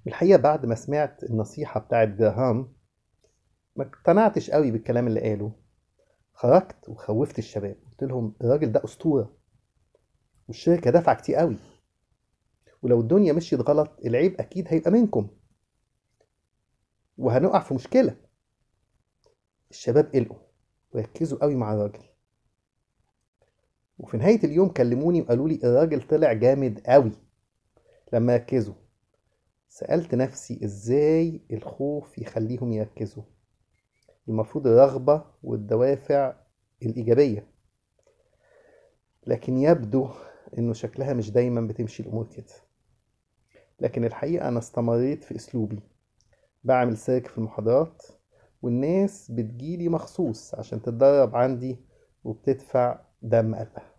الحقيقة بعد ما سمعت النصيحة بتاعت جراهام ما اقتنعتش قوي بالكلام اللي قاله خرجت وخوفت الشباب قلت لهم الراجل ده أسطورة والشركة دافعة كتير قوي ولو الدنيا مشيت غلط العيب أكيد هيبقى منكم وهنقع في مشكلة الشباب قلقوا وركزوا قوي مع الراجل وفي نهاية اليوم كلموني وقالوا لي الراجل طلع جامد قوي لما ركزوا سألت نفسي ازاي الخوف يخليهم يركزوا المفروض الرغبة والدوافع الإيجابية لكن يبدو إنه شكلها مش دايما بتمشي الأمور كده لكن الحقيقة أنا استمريت في أسلوبي بعمل سيرك في المحاضرات والناس بتجيلي مخصوص عشان تتدرب عندي وبتدفع دم قلبها